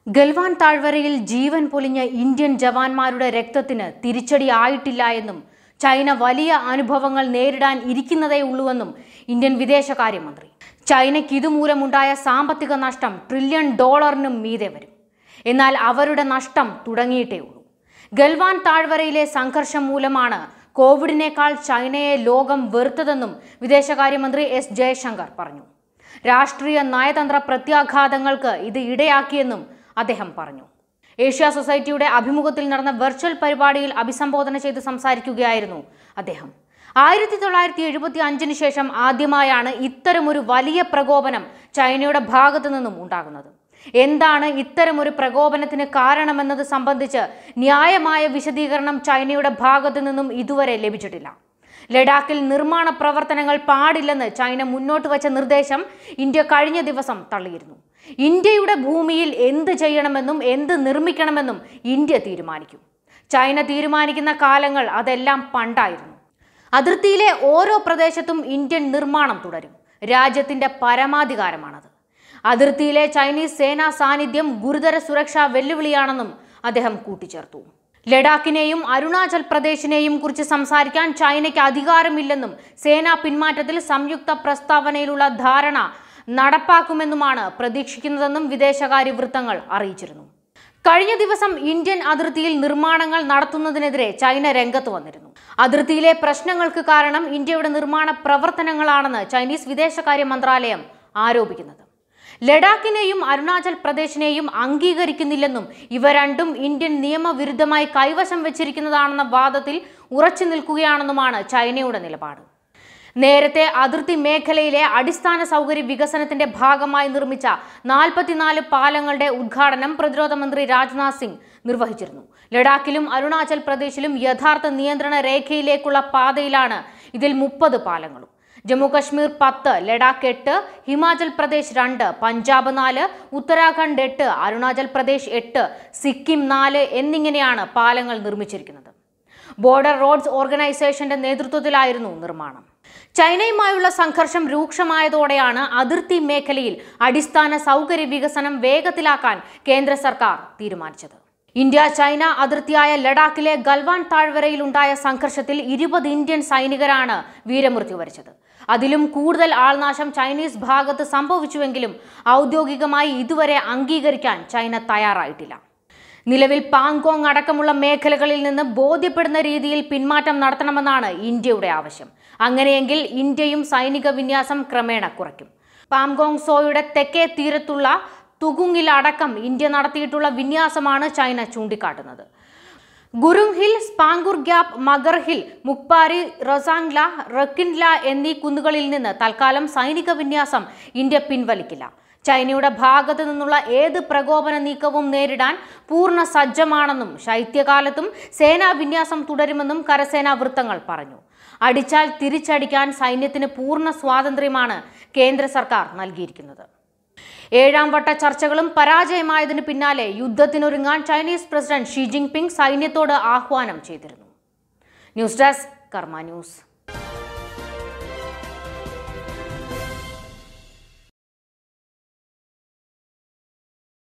ഗൽവാൻ താഴ്വരയിൽ ജീവൻ പൊലിഞ്ഞ ഇന്ത്യൻ ജവാന്മാരുടെ രക്തത്തിന് തിരിച്ചടി ആയിട്ടില്ല എന്നും ചൈന വലിയ അനുഭവങ്ങൾ നേരിടാൻ ഇരിക്കുന്നതേ ഉള്ളൂവെന്നും ഇന്ത്യൻ വിദേശകാര്യമന്ത്രി ചൈനയ്ക്ക് ഇതുമൂലമുണ്ടായ സാമ്പത്തിക നഷ്ടം ട്രില്യൺ ഡോളറിനും മീതെ വരും എന്നാൽ അവരുടെ നഷ്ടം തുടങ്ങിയിട്ടേ ഉള്ളൂ ഗൽവാൻ താഴ്വരയിലെ സംഘർഷം മൂലമാണ് കോവിഡിനേക്കാൾ ചൈനയെ ലോകം വെറുത്തതെന്നും വിദേശകാര്യമന്ത്രി എസ് ജയശങ്കർ പറഞ്ഞു രാഷ്ട്രീയ നയതന്ത്ര പ്രത്യാഘാതങ്ങൾക്ക് ഇത് ഇടയാക്കിയെന്നും അദ്ദേഹം പറഞ്ഞു ഏഷ്യ സൊസൈറ്റിയുടെ അഭിമുഖത്തിൽ നടന്ന വെർച്വൽ പരിപാടിയിൽ അഭിസംബോധന ചെയ്ത് സംസാരിക്കുകയായിരുന്നു അദ്ദേഹം ആയിരത്തി തൊള്ളായിരത്തി എഴുപത്തി അഞ്ചിന് ശേഷം ആദ്യമായാണ് ഇത്തരമൊരു വലിയ പ്രകോപനം ചൈനയുടെ ഭാഗത്തു നിന്നും ഉണ്ടാകുന്നത് എന്താണ് ഇത്തരമൊരു പ്രകോപനത്തിന് കാരണമെന്നത് സംബന്ധിച്ച് ന്യായമായ വിശദീകരണം ചൈനയുടെ ഭാഗത്തു നിന്നും ഇതുവരെ ലഭിച്ചിട്ടില്ല ലഡാക്കിൽ നിർമ്മാണ പ്രവർത്തനങ്ങൾ പാടില്ലെന്ന് ചൈന മുന്നോട്ട് വച്ച നിർദ്ദേശം ഇന്ത്യ കഴിഞ്ഞ ദിവസം തള്ളിയിരുന്നു ഇന്ത്യയുടെ ഭൂമിയിൽ എന്ത് ചെയ്യണമെന്നും എന്ത് നിർമ്മിക്കണമെന്നും ഇന്ത്യ തീരുമാനിക്കും ചൈന തീരുമാനിക്കുന്ന കാലങ്ങൾ അതെല്ലാം പണ്ടായിരുന്നു അതിർത്തിയിലെ ഓരോ പ്രദേശത്തും ഇന്ത്യൻ നിർമ്മാണം തുടരും രാജ്യത്തിന്റെ പരമാധികാരമാണത് അതിർത്തിയിലെ ചൈനീസ് സേനാ സാന്നിധ്യം ഗുരുതര സുരക്ഷാ വെല്ലുവിളിയാണെന്നും അദ്ദേഹം കൂട്ടിച്ചേർത്തു ലഡാക്കിനെയും അരുണാചൽ പ്രദേശിനെയും കുറിച്ച് സംസാരിക്കാൻ ചൈനയ്ക്ക് അധികാരമില്ലെന്നും സേനാ പിന്മാറ്റത്തിൽ സംയുക്ത പ്രസ്താവനയിലുള്ള ധാരണ നടപ്പാക്കുമെന്നുമാണ് പ്രതീക്ഷിക്കുന്നതെന്നും വിദേശകാര്യ വൃത്തങ്ങൾ അറിയിച്ചിരുന്നു കഴിഞ്ഞ ദിവസം ഇന്ത്യൻ അതിർത്തിയിൽ നിർമ്മാണങ്ങൾ നടത്തുന്നതിനെതിരെ ചൈന രംഗത്ത് വന്നിരുന്നു അതിർത്തിയിലെ പ്രശ്നങ്ങൾക്ക് കാരണം ഇന്ത്യയുടെ നിർമ്മാണ പ്രവർത്തനങ്ങളാണെന്ന് ചൈനീസ് വിദേശകാര്യ മന്ത്രാലയം ആരോപിക്കുന്നത് ലഡാക്കിനെയും അരുണാചൽ പ്രദേശിനെയും അംഗീകരിക്കുന്നില്ലെന്നും ഇവ രണ്ടും ഇന്ത്യൻ നിയമവിരുദ്ധമായി കൈവശം വെച്ചിരിക്കുന്നതാണെന്ന വാദത്തിൽ ഉറച്ചു നിൽക്കുകയാണെന്നുമാണ് ചൈനയുടെ നിലപാട് നേരത്തെ അതിർത്തി മേഖലയിലെ അടിസ്ഥാന സൗകര്യ വികസനത്തിന്റെ ഭാഗമായി നിർമ്മിച്ച നാൽപ്പത്തിനാല് പാലങ്ങളുടെ ഉദ്ഘാടനം പ്രതിരോധ മന്ത്രി രാജ്നാഥ് സിംഗ് നിർവഹിച്ചിരുന്നു ലഡാക്കിലും അരുണാചൽ പ്രദേശിലും യഥാർത്ഥ നിയന്ത്രണ രേഖയിലേക്കുള്ള പാതയിലാണ് ഇതിൽ മുപ്പത് പാലങ്ങളും ജമ്മു കശ്മീർ പത്ത് ലഡാക്ക് എട്ട് ഹിമാചൽ പ്രദേശ് രണ്ട് പഞ്ചാബ് നാല് ഉത്തരാഖണ്ഡ് എട്ട് അരുണാചൽ പ്രദേശ് എട്ട് സിക്കിം നാല് എന്നിങ്ങനെയാണ് പാലങ്ങൾ നിർമ്മിച്ചിരിക്കുന്നത് ബോർഡർ റോഡ്സ് ഓർഗനൈസേഷന്റെ നേതൃത്വത്തിലായിരുന്നു നിർമ്മാണം ചൈനയുമായുള്ള സംഘർഷം രൂക്ഷമായതോടെയാണ് അതിർത്തി മേഖലയിൽ അടിസ്ഥാന സൗകര്യ വികസനം വേഗത്തിലാക്കാൻ കേന്ദ്ര സർക്കാർ തീരുമാനിച്ചത് ഇന്ത്യ ചൈന അതിർത്തിയായ ലഡാക്കിലെ ഗൽവാൻ താഴ്വരയിൽ ഉണ്ടായ സംഘർഷത്തിൽ ഇരുപത് ഇന്ത്യൻ സൈനികരാണ് വീരമൃത്യു വരിച്ചത് അതിലും കൂടുതൽ ആൾനാശം ചൈനീസ് ഭാഗത്ത് സംഭവിച്ചുവെങ്കിലും ഔദ്യോഗികമായി ഇതുവരെ അംഗീകരിക്കാൻ ചൈന തയ്യാറായിട്ടില്ല നിലവിൽ പാങ്കോങ് അടക്കമുള്ള മേഖലകളിൽ നിന്ന് ബോധ്യപ്പെടുന്ന രീതിയിൽ പിന്മാറ്റം നടത്തണമെന്നാണ് ഇന്ത്യയുടെ ആവശ്യം അങ്ങനെയെങ്കിൽ ഇന്ത്യയും സൈനിക വിന്യാസം ക്രമേണ കുറയ്ക്കും പാംഗോങ് സോയുടെ തെക്കേ തീരത്തുള്ള തുകുങ്ങിൽ അടക്കം ഇന്ത്യ നടത്തിയിട്ടുള്ള വിന്യാസമാണ് ചൈന ചൂണ്ടിക്കാട്ടുന്നത് Gurung hill Spanggur gap Magar hill Mukhpari Rezangla Rechinla എന്നീ കുന്നുകളിൽ നിന്ന് തൽക്കാലം സൈനിക വിന്യാസം ഇന്ത്യ പിൻവലിക്കില്ല ചൈനയുടെ ഭാഗത്തു നിന്നുള്ള ഏത് പ്രകോപന നീക്കവും നേരിടാൻ പൂർണ്ണ സജ്ജമാണെന്നും ശൈത്യകാലത്തും സേനാ വിന്യാസം തുടരുമെന്നും കരസേനാ വൃത്തങ്ങൾ പറഞ്ഞു അടിച്ചാൽ തിരിച്ചടിക്കാൻ സൈന്യത്തിന് പൂർണ്ണ സ്വാതന്ത്ര്യമാണ് കേന്ദ്ര സർക്കാർ നൽകിയിരിക്കുന്നത് ഏഴാം വട്ട ചർച്ചകളും പരാജയമായതിനു പിന്നാലെ യുദ്ധത്തിനൊരുങ്ങാൻ ചൈനീസ് പ്രസിഡന്റ് ഷീ ജിൻപിങ് സൈന്യത്തോട് ആഹ്വാനം ചെയ്തിരുന്നു ന്യൂസ് ഡെസ്ക് കർമ്മ ന്യൂസ്